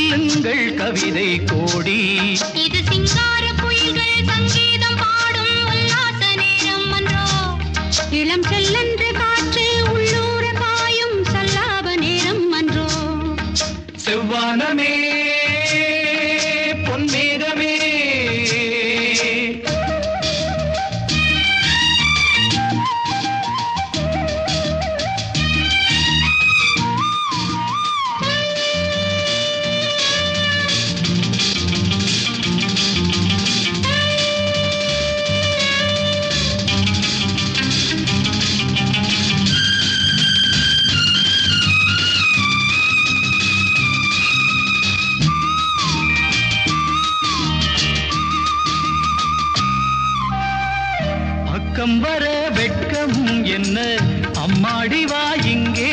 சொல்லுங்கள் கவிதை கோடி இது சிங்கார குயில்கள் சங்கீதம் பாடும் உல்லாச நேரம் அன்றோ இளம் செல்லன்று காற்று உள்ளூர பாயும் சல்லாப நேரம் அன்றோ செவ்வானமே பொன்மேகமே பக்கம் வர வெட்கம் என்ன அம்மாடி வா இங்கே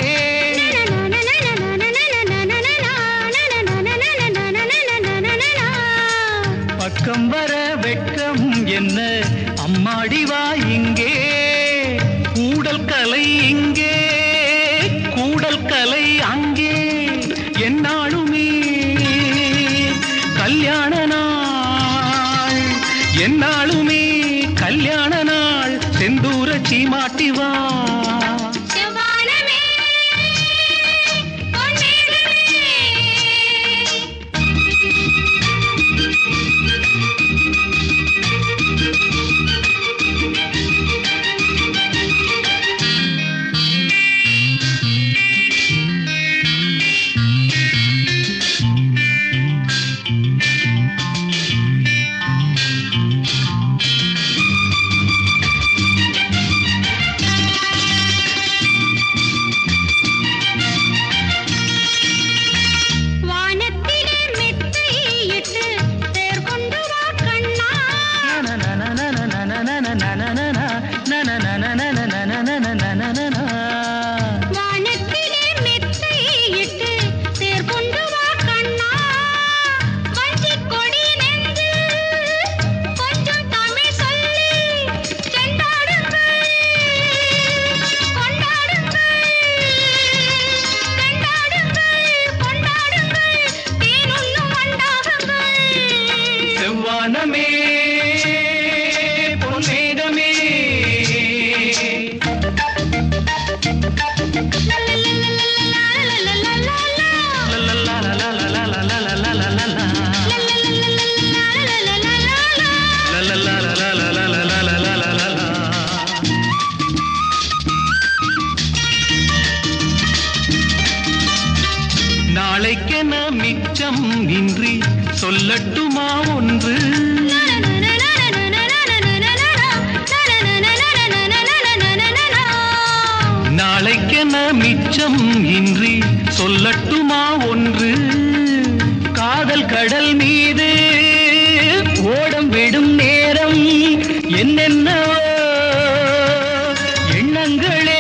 பக்கம் வர வெட்கம் என்ன அம்மாடி வா இங்கே கூடல் கலை இங்கே கூடல் கலை அங்கே என்னாலுமே கல்யாண நாள் என்னாலுமே கல்யாண நாள் செந்தூர சீமாட்டி வா செவ்வானமே பொன்னேகமே வானத்திலே மெத்தை இட்டு தேர் கொண்டு வா கண்ணா வானத்திலே மெத்தை இட்டு தேர் கொண்டு வா கண்ணா வஞ்சிக் கொடி நெஞ்சு கொஞ்சம் தமிழ் சொல்லி செண்டாடுங்கள் கொண்டாடுங்கள் செண்டாடுங்கள் கொண்டாடுங்கள் தேனுண்ணும் வண்டாகுங்கள் செவ்வானமே பொன்னேகமே நாளைக்கென மிச்சம் இன்றி சொல்லட்டுமா ஒன்று நாளைக்கென மிச்சம் இன்றி சொல்லட்டுமா ஒன்று காதல் கடல் மீது ஓடம் விடும் நேரம் என்னென்னவோ எண்ணங்களே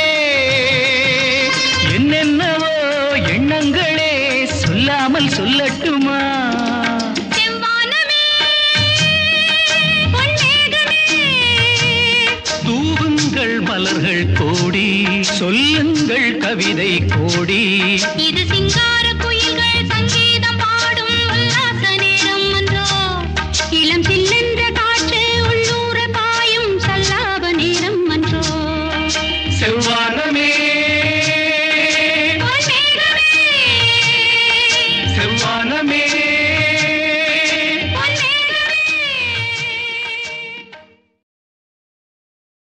என்னென்னவோ எண்ணங்களே சொல்லாமல் சொல்லட்டுமா செவ்வானமே பொன்னேகமே தூவுங்கள் மலர்கள் கோடி சொல்லுங்கள் கவிதை கோடி இது சிங்கார